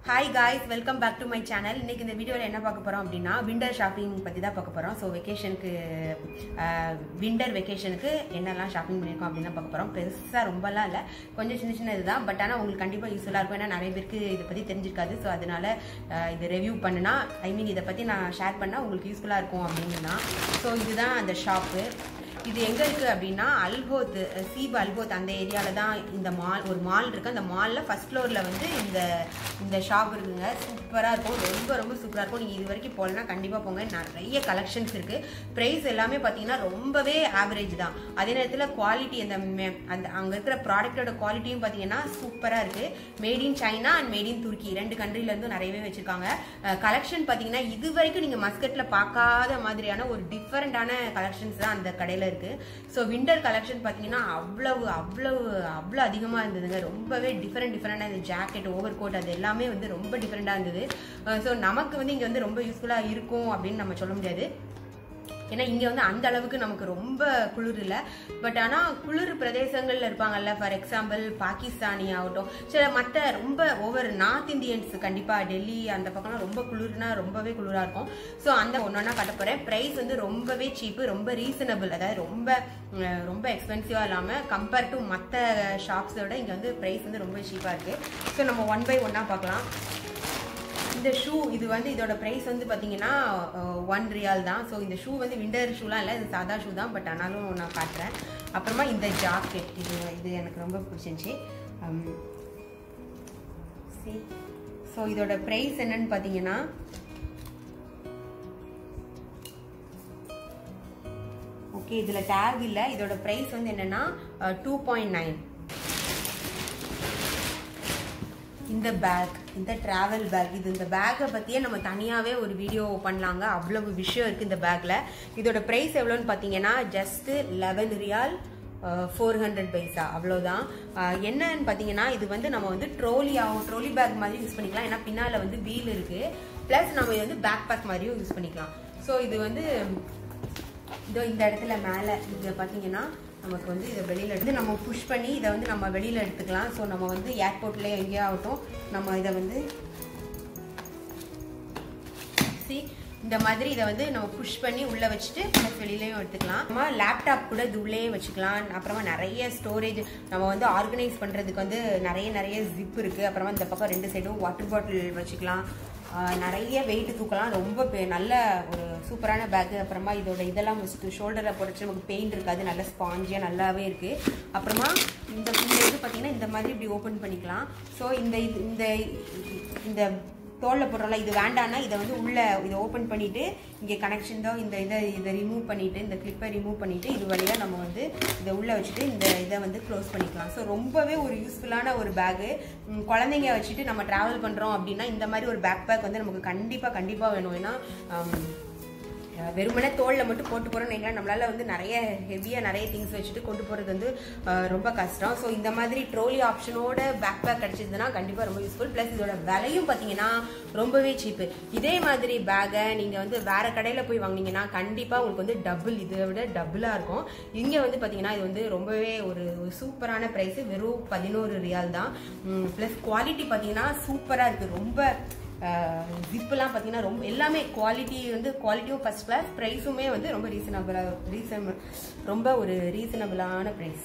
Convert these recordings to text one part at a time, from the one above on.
hi guys welcome back to my channel இன்னைக்கு இந்த வீடியோவில் என்ன பார்க்க போகிறோம் அப்படின்னா விண்டர் ஷாப்பிங் பற்றி தான் பார்க்க போகிறோம் ஸோ வெக்கேஷனுக்கு விண்டர் வெக்கேஷனுக்கு என்னெல்லாம் ஷாப்பிங் பண்ணியிருக்கோம் அப்படின்னு தான் பார்க்க போகிறோம் பெருசாக ரொம்பலாம் இல்லை கொஞ்சம் சின்ன சின்ன இதுதான் பட் ஆனால் உங்களுக்கு கண்டிப்பாக யூஸ்ஃபுல்லாக இருக்கும் ஏன்னா நிறைய பேருக்கு இதை பற்றி தெரிஞ்சிருக்காது ஸோ அதனால அஹ், இது ரிவ்யூ பண்ணுனா ஐ மீன் இதை பற்றி நான் ஷேர் பண்ணால் உங்களுக்கு யூஸ்ஃபுல்லாக இருக்கும் அப்படின்னு தான் ஸோ இதுதான் அந்த ஷாப்பு இது எங்க இருக்கு அப்படின்னா அல்ஹோத் சீப் அல்ஹோத் அந்த ஏரியால தான் இந்த மால் ஒரு மால் இருக்கு அந்த மால்ல ஃபர்ஸ்ட் ஃப்ளோர்ல வந்து இந்த இந்த ஷாப் இருக்குங்க சூப்பரா இருக்கும் ரொம்ப ரொம்ப சூப்பரா இருக்கும் நீங்க இது வரைக்கும் போகலன்னா கண்டிப்பா போங்க நிறைய கலெக்ஷன்ஸ் இருக்கு பிரைஸ் எல்லாமே பாத்தீங்கன்னா ரொம்பவே ஆவரேஜ் தான் அதே நேரத்தில் குவாலிட்டி அந்த மெ- அந்த அங்க இருக்கிற ப்ராடக்டோட குவாலிட்டியும் பாத்தீங்கன்னா சூப்பரா இருக்கு made in China and made in துருக்கி ரெண்டு கண்ட்ரில இருந்தும் நிறையவே வச்சிருக்காங்க கலெக்ஷன் பாத்தீங்கன்னா இது வரைக்கும் நீங்க மஸ்கட்ல பார்க்காத மாதிரியான ஒரு டிஃபரெண்டான கலெக்ஷன்ஸ் தான் அந்த கடையில இருக்கு ஸோ விண்டர் கலெக்ஷன் பாத்தீங்கன்னா அவ்வளவு அவ்வளவு அவ்வளவு அதிகமா இருந்ததுங்க ரொம்பவே டிஃபரெண்ட் டிஃபரெண்டாக இந்த ஜாக்கெட் ஓவர் கோட் அது எல்லாமே வந்து ரொம்ப டிஃபரெண்டா இருந்தது ஸோ நமக்கு வந்து இங்க வந்து ரொம்ப யூஸ்ஃபுல்லா இருக்கும் அப்படின்னு நம்ம சொல்ல முடியாது ஏன்னா இங்க வந்து அந்த அளவுக்கு நமக்கு ரொம்ப குளிர் இல்லை பட் ஆனா குளிர் பிரதேசங்கள்ல இருப்பாங்கல்ல ஃபார் எக்ஸாம்பிள் பாகிஸ்தானி ஆகட்டும் சில மற்ற ரொம்ப ஒவ்வொரு நார்த் இந்தியன்ஸ் கண்டிப்பா டெல்லி அந்த பக்கம்லாம் ரொம்ப குளிர்னா ரொம்பவே குளிரா இருக்கும் ஸோ அந்த ஒன்னொன்னா காட்ட போறேன் பிரைஸ் வந்து ரொம்பவே சீப்பு ரொம்ப ரீசனபிள் அதாவது ரொம்ப அஹ், ரொம்ப எக்ஸ்பென்சிவா இல்லாம கம்பேர் டு மற்ற ஷாப்ஸோட இங்க வந்து பிரைஸ் வந்து ரொம்ப சீப்பா இருக்கு ஸோ நம்ம ஒன் பை ஒன்னா பார்க்கலாம் இந்த ஷூ இது வந்து இதோட பிரைஸ் வந்து பார்த்தீங்கன்னா ஒன் ரியால் தான் ஸோ இந்த ஷூ வந்து விண்டர் ஷூலாம் இல்லை இது சாதா ஷூ தான் பட் ஆனாலும் நான் காட்டுறேன் அப்புறமா இந்த ஜாக்கெட் இது இது எனக்கு ரொம்ப பிடிச்சிருந்துச்சி ஸோ இதோட பிரைஸ் என்னன்னு பார்த்தீங்கன்னா ஓகே இதில் டேக் இல்லை இதோட பிரைஸ் வந்து என்னன்னா டூ பாயிண்ட் நைன் இந்த பேக் இந்த டிராவல் பேக் இது இந்த பேக்கை பற்றியே நம்ம தனியாகவே ஒரு வீடியோ பண்ணலாங்க அவ்வளவு விஷயம் இருக்குது இந்த பேக்கில் இதோட ப்ரைஸ் எவ்வளோன்னு பார்த்தீங்கன்னா just eleven riyal four hundred paisa அவ்வளோதான் அஹ், என்னன்னு பார்த்தீங்கன்னா இது வந்து நம்ம வந்து ட்ரோலி ஆகும் ட்ரோலி பேக் மாதிரி யூஸ் பண்ணிக்கலாம் ஏன்னா பின்னால் வந்து வீல் இருக்குது ப்ளஸ் நம்ம இது வந்து பேக் பேக் மாதிரியும் யூஸ் பண்ணிக்கலாம் ஸோ இது வந்து இதோ இந்த இடத்துல மேலே இங்கே பார்த்தீங்கன்னா நமக்கு வந்து இதை வெளியில் எடுத்து நம்ம புஷ் பண்ணி இதை வந்து நம்ம வெளியில் எடுத்துக்கலாம் ஸோ நம்ம வந்து ஏர்போர்ட்லேயே எங்கேயோ ஆகட்டும் நம்ம இதை வந்து see இந்த மாதிரி இதை வந்து நம்ம புஷ் பண்ணி உள்ள வச்சுட்டு ப்ளஸ் வெளியிலையும் எடுத்துக்கலாம் நம்ம லேப்டாப் கூட இது உள்ளேயே வச்சுக்கலாம் அப்புறமா நிறைய ஸ்டோரேஜ் நம்ம வந்து ஆர்கனைஸ் பண்றதுக்கு வந்து நிறைய நிறைய ஜிப் இருக்கு அப்புறமா இந்த பக்கம் ரெண்டு சைடும் வாட்டர் பாட்டில் வச்சுக்கலாம் ஆஹ் நிறைய வெயிட் தூக்கலாம் ரொம்ப பெ- நல்ல ஒரு சூப்பரான பேக் அப்புறமா இதோட இதெல்லாம் வச்சுட்டு ஷோல்டரில் போட்டுச்சு நமக்கு பெயின் இருக்காது நல்ல ஸ்பாஞ்சியாக நல்லாவே இருக்கு அப்புறமா இந்த இந்த இது பார்த்தீங்கன்னா இந்த மாதிரி இப்படி ஓப்பன் பண்ணிக்கலாம் ஸோ இந்த இது இந்த இந்த தோல்ல போடுறோம்ல இது வேண்டாம்னா இதை வந்து உள்ள இதை ஓப்பன் பண்ணிட்டு இங்கே கனெக்ஷன் தான் இந்த இதை இதை ரிமூவ் பண்ணிட்டு இந்த கிளிப்பை ரிமூவ் பண்ணிட்டு இது வழியா நம்ம வந்து இதை உள்ள வச்சுட்டு இந்த இதை வந்து க்ளோஸ் பண்ணிக்கலாம் ஸோ ரொம்பவே ஒரு யூஸ்ஃபுல்லான ஒரு பேகு குழந்தைங்க வச்சுட்டு நம்ம டிராவல் பண்றோம் அப்படின்னா இந்த மாதிரி ஒரு பேக் பேக் வந்து நமக்கு கண்டிப்பா கண்டிப்பா வேணும் ஏன்னா ஆம், அஹ் வெறுமனே தோல்ல மட்டும் போட்டு போறோம்னு வைங்களேன், நம்மளால வந்து நிறைய ஹெவியா நிறைய திங்ஸ் வச்சுட்டு கொண்டு போறது வந்து அஹ், ரொம்ப கஷ்டம் ஸோ இந்த மாதிரி ட்ரோலி ஆப்ஷனோட பேக் பேக் கிடைச்சதுன்னா கண்டிப்பா ரொம்ப யூஸ்ஃபுல் ப்ளஸ் இதோட விலையும் பாத்தீங்கன்னா ரொம்பவே சீப்பு இதே மாதிரி பேக்கை நீங்க வந்து வேற கடையில போய் வாங்குனீங்கன்னா கண்டிப்பா உங்களுக்கு வந்து டபுள் இதை விட டபுளா இருக்கும் இங்க வந்து பாத்தீங்கன்னா இது வந்து ரொம்பவே ஒரு ஒரு சூப்பரான பிரைஸ் வெறும் பதினோரு ரியால் தான் ப்ளஸ் குவாலிட்டி பாத்தீங்கன்னா சூப்பரா இருக்கு ரொம்ப ஜிப்லாம் பார்த்தீங்கன்னா ரொம்ப எல்லாமே குவாலிட்டி வந்து குவாலிட்டியும் ஃபர்ஸ்ட் கிளாஸ் ப்ரைஸுமே வந்து ரொம்ப ரீசனபிளாக ரீசன் ரொம்ப ஒரு ரீசனபிளான ப்ரைஸ்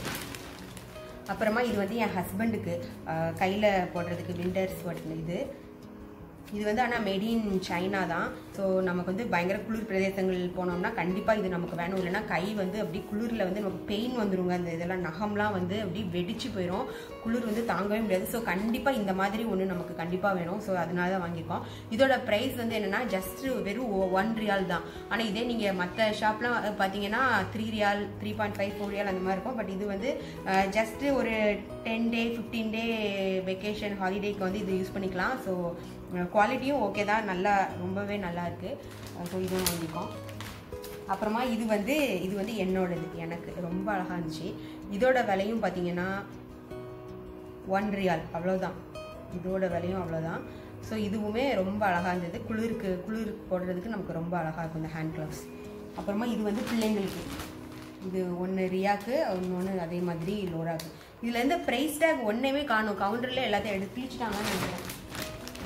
அப்புறமா இது வந்து என் ஹஸ்பண்டுக்கு கையில் போடுறதுக்கு விண்டர் ஸ்வெட் இது இது வந்து ஆனால் மேட் இன் சைனா தான் ஸோ நமக்கு வந்து பயங்கர குளிர் பிரதேசங்கள் போனோம்னா கண்டிப்பாக இது நமக்கு வேணும் இல்லைன்னா கை வந்து அப்படி குளிரில் வந்து நமக்கு பெயின் வந்துருங்க அந்த இதெல்லாம் நகம்லாம் வந்து அப்படி வெடிச்சு போயிடும் குளிர் வந்து தாங்கவே முடியாது ஸோ கண்டிப்பாக இந்த மாதிரி ஒன்று நமக்கு கண்டிப்பாக வேணும் ஸோ அதனால தான் வாங்கியிருக்கோம் இதோட ப்ரைஸ் வந்து என்னன்னா ஜஸ்ட் வெறும் ஒன் ரியால் தான் ஆனால் இதே நீங்கள் மற்ற ஷாப்லாம் பார்த்தீங்கன்னா three riyal three point five four riyal அந்த மாதிரி இருக்கும் பட் இது வந்து ஜஸ்ட் ஒரு ten day fifteen day vacation ஹாலிடேக்கு வந்து இது யூஸ் பண்ணிக்கலாம் ஸோ குவாலிட்டியும் ஓகே தான் நல்லா ரொம்பவே நல்லா இருக்கு ஸோ இதுவும் வாங்கிக்கோம் அப்புறமா இது வந்து இது வந்து என்னோடது எனக்கு ரொம்ப அழகா இருந்துச்சு இதோட விலையும் பார்த்தீங்கன்னா ஒன் ரியால் அவ்வளோதான் இதோட விலையும் அவ்வளோதான் ஸோ இதுவுமே ரொம்ப அழகா இருந்தது குளிருக்கு குளிருக்கு போடுறதுக்கு நமக்கு ரொம்ப அழகா இருக்கும் இந்த ஹேண்ட் கிளவ்ஸ் அப்புறமா இது வந்து பிள்ளைங்களுக்கு இது ஒன்று ரியாக்கு ஒன்று அதே மாதிரி லோராக்கு இதுல இருந்து ப்ரைஸ் டேக் ஒன்றையுமே காணும் கவுண்டரில் எல்லாத்தையும் எடுத்து கிழிச்சிட்டாங்கன்னு நினைக்கிறேன்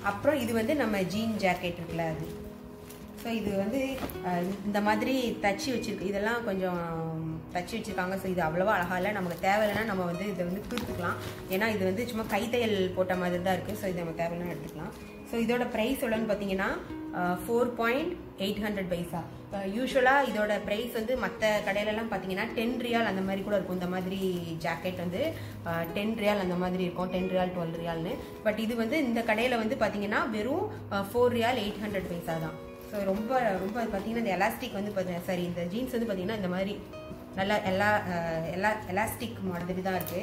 அப்புறம் இது வந்து நம்ம ஜீன் ஜாக்கெட் இருக்குல்ல அது ஸோ இது வந்து அஹ், இந்த மாதிரி தச்சு வச்சிருக்கு இதெல்லாம் கொஞ்சம் தச்சு வச்சிருக்காங்க ஸோ இது அவ்வளோவா அழகா இல்லை நமக்கு தேவையில்லைன்னா நம்ம வந்து இதை வந்து பிரித்துக்கலாம் ஏன்னா இது வந்து சும்மா கைத்தையல் போட்ட மாதிரி தான் இருக்குது ஸோ இது நம்ம தேவையில்லைன்னா எடுத்துக்கலாம் ஸோ இதோட ப்ரைஸ் எவ்வளோன்னு பார்த்தீங்கன்னா four point eight hundred paisa யூஸ்வலாக இதோட ப்ரைஸ் வந்து மற்ற கடையிலலாம் பார்த்தீங்கன்னா டென் ரியால் அந்த மாதிரி கூட இருக்கும் இந்த மாதிரி ஜாக்கெட் வந்து டென் ரியால் அந்த மாதிரி இருக்கும் டென் ரியால் டுவெல் ரியால்னு பட் இது வந்து இந்த கடையில் வந்து பார்த்தீங்கன்னா வெறும் four riyal eight hundred paisa தான் ஸோ ரொம்ப ரொம்ப பார்த்தீங்கன்னா இந்த எலாஸ்டிக் வந்து பாத்தீங்க- சரி இந்த ஜீன்ஸ் வந்து பார்த்தீங்கன்னா இந்த மாதிரி நல்லா எல்லா அஹ், எல்லா எலாஸ்டிக் மாதிரி தான் இருக்குது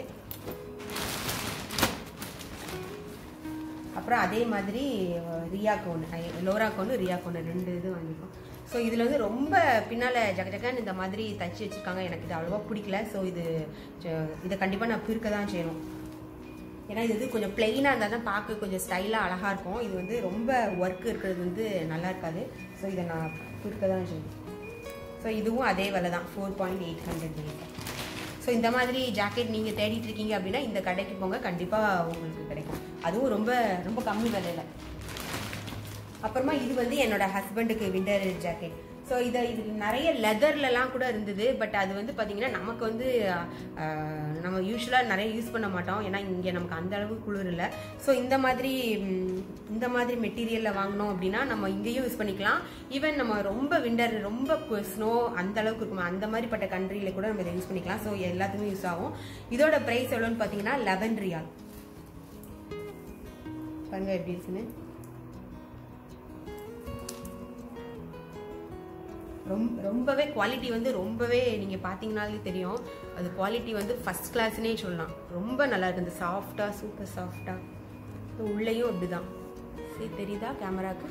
அப்புறம் அதே மாதிரி அஹ், ரியாக்கு ஒன்று லோராக்கு ஒன்று ரியாக்கு ஒன்று ரெண்டு இது வாங்கியிருக்கோம் ஸோ இதில் வந்து ரொம்ப பின்னால் ஜக ஜகன்னு இந்த மாதிரி தச்சு வச்சுருக்காங்க எனக்கு இது அவ்வளோவா பிடிக்கல ஸோ இது ஜ- இதை கண்டிப்பாக நான் பிரிக்க தான் செய்யணும் ஏன்னா இது வந்து கொஞ்சம் பிளெயினாக இருந்தால் தான் பார்க்க கொஞ்சம் ஸ்டைலாக அழகாக இருக்கும் இது வந்து ரொம்ப ஒர்க் இருக்கிறது வந்து நல்லா இருக்காது ஸோ இதை நான் பிரிக்க தான் செய்யணும் ஸோ இதுவும் அதே விலை தான் four point eight hundred so இந்த மாதிரி ஜாக்கெட் நீங்கள் தேடிட்டு இருக்கீங்க அப்படின்னா இந்த கடைக்கு போங்க கண்டிப்பாக உங்களுக்கு கிடைக்கும் அதுவும் ரொம்ப ரொம்ப கம்மி விலையில அப்புறமா இது வந்து என்னோட ஹஸ்பண்டுக்கு விண்டர் ஜாக்கெட் ஸோ இதை இது நிறைய லெதர்லலாம் கூட இருந்தது பட் அது வந்து பார்த்தீங்கன்னா நமக்கு வந்து அஹ், நம்ம யூஸ்வலாக நிறைய யூஸ் பண்ண மாட்டோம் ஏன்னா இங்கே நமக்கு அந்த அளவுக்கு குளிர் இல்லை ஸோ இந்த மாதிரி ம், இந்த மாதிரி மெட்டீரியலில் வாங்கினோம் அப்படின்னா நம்ம இங்கேயும் யூஸ் பண்ணிக்கலாம் ஈவன் நம்ம ரொம்ப விண்டர் ரொம்ப ஸ்னோ அந்த அளவுக்கு இருக்கும் அந்த மாதிரிப்பட்ட கண்ட்ரியில் கூட நம்ம இதை யூஸ் பண்ணிக்கலாம் ஸோ எல்லாத்துக்குமே யூஸ் ஆகும் இதோட ப்ரைஸ் எவ்வளோன்னு பார்த்தீங்கன்னா லெவன் ரியால் பாருங்க எப்படி இருக்குன்னு ரொம்ப ரொம்பவே குவாலிட்டி வந்து ரொம்பவே நீங்கள் பார்த்தீங்கனாலே தெரியும் அது குவாலிட்டி வந்து ஃபர்ஸ்ட் கிளாஸ்னே சொல்லலாம் ரொம்ப நல்லா இருக்கு இந்த சாஃப்டாக சூப்பர் சாஃப்டாக உள்ளேயும் அப்படிதான் சரி தெரியுதா கேமராக்கு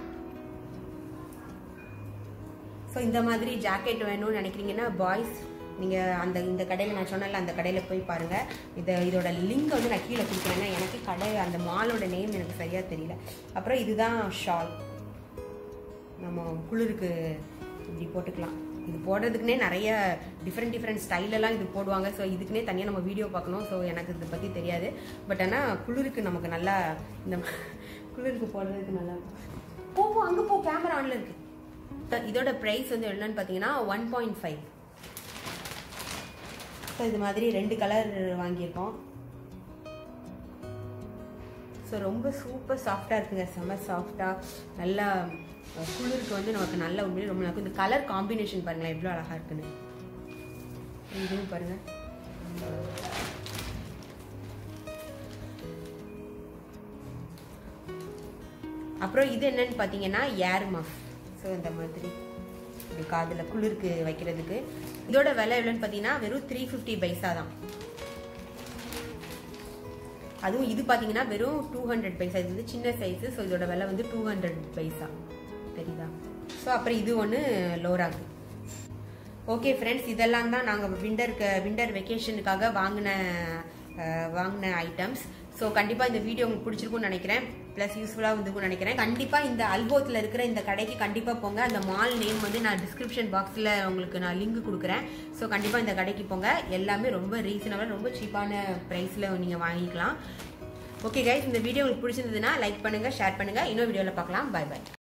ஸோ இந்த மாதிரி ஜாக்கெட் வேணும்னு நினைக்கிறீங்கன்னா பாய்ஸ் நீங்கள் அந்த இந்த கடையில் நான் சொன்னல அந்த கடையில் போய் பாருங்கள் இதை இதோட லிங்க் வந்து நான் கீழே கொடுக்குறேன் ஏன்னா எனக்கு கடை அந்த மாலோட நேம் எனக்கு சரியாக தெரியல அப்புறம் இதுதான் ஷால் நம்ம குளிருக்கு இப்படி போட்டுக்கலாம் இது போடுறதுக்குனே நிறைய டிஃப்ரெண்ட் டிஃப்ரெண்ட் ஸ்டைலெல்லாம் இது போடுவாங்க ஸோ இதுக்குன்னே தனியாக நம்ம வீடியோ பார்க்கணும் ஸோ எனக்கு இதை பற்றி தெரியாது பட் ஆனால் குளிருக்கு நமக்கு நல்லா இந்த குளிருக்கு போடுறதுக்கு நல்லா இருக்கும் போ போ அங்கே போ கேமரா ஆன்ல இருக்கு த- இதோட ப்ரைஸ் வந்து என்னன்னு பார்த்தீங்கன்னா ஒன் பாயிண்ட் ஃபைவ் ஸோ இது மாதிரி ரெண்டு கலர் வாங்கியிருக்கோம் ஸோ ரொம்ப சூப்பர் சாஃப்டாக இருக்குங்க செம சாஃப்டாக நல்லா அஹ், குளிருக்கு வந்து நமக்கு நல்ல உண்மையிலே ரொம்ப நல்லா இருக்கும் இந்த கலர் காம்பினேஷன் பாருங்களேன் எவ்வளோ அழகாக இருக்குன்னு இதுவும் பாருங்க அப்புறம் இது என்னன்னு பார்த்தீங்கன்னா ஏர் மஃப் ஸோ இந்த மாதிரி இப்படி காதில் குளிருக்கு வைக்கிறதுக்கு இதோட விலை எவ்வளோன்னு பார்த்தீங்கன்னா வெறும் த்ரீ ஃபிஃப்டி பைசா தான் அதுவும் இது பார்த்தீங்கன்னா வெறும் டூ ஹண்ட்ரட் பைசா இது வந்து சின்ன சைஸு ஸோ இதோட விலை வந்து டூ ஹண்ட்ரட் பைசா தெரியுதா ஸோ அப்புறம் இது ஒன்று லோராக்கு ஓகே ஃப்ரெண்ட்ஸ் இதெல்லாம் தான் நாங்கள் விண்டருக்கு விண்டர் வெக்கேஷனுக்காக வாங்கின அஹ், வாங்கின ஐட்டம்ஸ் ஸோ கண்டிப்பாக இந்த வீடியோ உங்களுக்கு பிடிச்சிருக்கும்னு நினைக்கிறேன் ப்ளஸ் யூஸ்ஃபுல்லாக வந்துருக்கும்னு நினைக்கிறேன் கண்டிப்பாக இந்த அல்போத்தில் இருக்கிற இந்த கடைக்கு கண்டிப்பாக போங்க அந்த மால் நேம் வந்து நான் டிஸ்கிரிப்ஷன் பாக்ஸில் உங்களுக்கு நான் லிங்க் கொடுக்குறேன் ஸோ கண்டிப்பாக இந்த கடைக்கு போங்க எல்லாமே ரொம்ப ரீசனபிள் ரொம்ப சீப்பான ப்ரைஸில் நீங்கள் வாங்கிக்கலாம் ஓகே கைஸ் இந்த வீடியோ உங்களுக்கு பிடிச்சிருந்ததுன்னா லைக் பண்ணுங்கள் ஷேர் பண்ணுங்கள் இன்னொரு வீடியோவில் பார்க்கலாம் பை பை